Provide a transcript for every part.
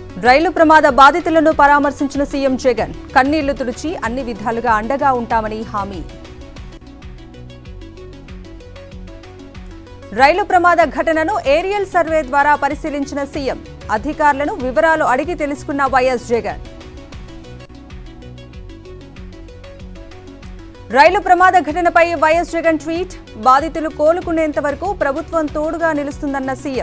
రైలు ప్రమాద బాధితులను పరామర్శించిన సీఎం జగన్ కన్నీళ్లు తుడిచి అన్ని విధాలుగా అండగా ఉంటామని హామీ రైలు ప్రమాద ఘటనను ఏరియల్ సర్వే ద్వారా పరిశీలించిన సీఎం అధికారులను వివరాలు అడిగి తెలుసుకున్న వైఎస్ జగన్ రైలు ప్రమాద ఘటనపై వైఎస్ జగన్ ట్వీట్ బాధితులు కోలుకునేంత వరకు ప్రభుత్వం తోడుగా నిలుస్తుందన్న సీఎం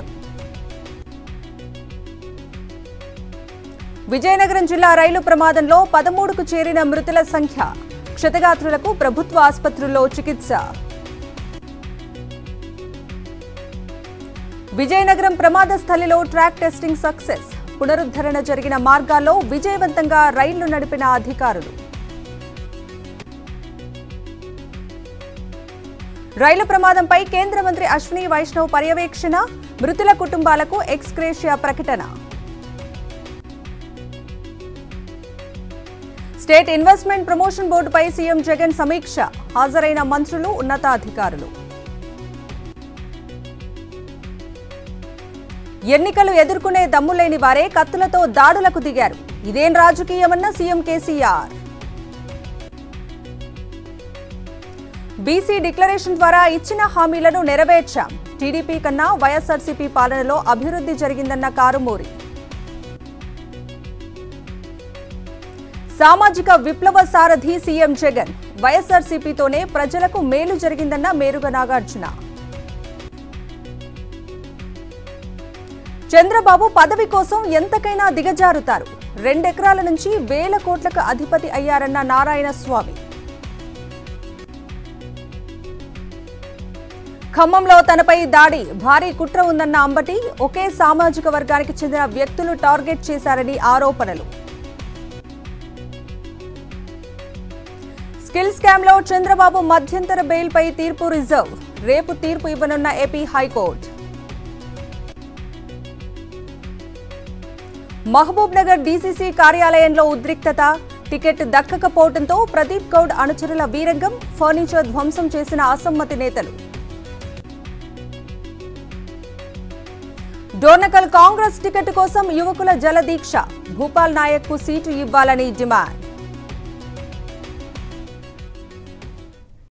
విజయనగరం జిల్లా రైలు ప్రమాదంలో పదమూడుకు చేరిన మృతుల సంఖ్య క్షతగాత్రులకు ప్రభుత్వ ఆసుపత్రుల్లో చికిత్స విజయనగరం ప్రమాద స్థలిలో ట్రాక్ టెస్టింగ్ సక్సెస్ పునరుద్ధరణ జరిగిన మార్గాల్లో విజయవంతంగా రైళ్లు నడిపిన అధికారులు రైలు ప్రమాదంపై కేంద్ర మంత్రి అశ్విని వైష్ణవ్ పర్యవేక్షణ మృతుల కుటుంబాలకు ఎక్స్గ్రేషియా ప్రకటన స్టేట్ ఇన్వెస్ట్మెంట్ ప్రమోషన్ బోర్డుపై సీఎం జగన్ సమీక్ష హాజరైన మంత్రులు ఉన్నతాధికారులు ఎన్నికలు ఎదుర్కొనే దమ్ములేని వారే కత్తులతో దాడులకు దిగారు ఇదేం రాజకీయమన్న సీఎం కేసీఆర్ బీసీ డిక్లరేషన్ ద్వారా ఇచ్చిన హామీలను నెరవేర్చాం టీడీపీ కన్నా వైఎస్ఆర్సీపీ పాలనలో అభివృద్ధి జరిగిందన్న కారుమూరి సామాజిక విప్లవ సారథి సీఎం జగన్ వైఎస్ఆర్సీపీతోనే ప్రజలకు మేలు జరిగిందన్న మేరుగ నాగార్జున చంద్రబాబు పదవి కోసం ఎంతకైనా దిగజారుతారు రెండెకరాల నుంచి వేల కోట్లకు అధిపతి అయ్యారన్న నారాయణ స్వామి ఖమ్మంలో తనపై దాడి భారీ కుట్ర ఉందన్న అంబటి ఒకే సామాజిక వర్గానికి చెందిన వ్యక్తులు టార్గెట్ చేశారని ఆరోపణలు స్కిల్ స్కామ్ లో చంద్రబాబు మధ్యంతర బెయిల్పై తీర్పు రిజర్వ్ రేపు తీర్పు ఇవ్వనున్న AP high court Mahabubnagar DCC కార్యాలయంలో ఉద్రిక్తత టికెట్ దక్కకపోవడంతో ప్రదీప్ గౌడ్ అనుచరుల వీరంగం ఫర్నిచర్ ధ్వంసం చేసిన అసమ్మతి నేతలు డోర్నకల్ కాంగ్రెస్ టికెట్ కోసం యువకుల జలదీక్ష భూపాల్ నాయక్ కు సీటు ఇవ్వాలని డిమాండ్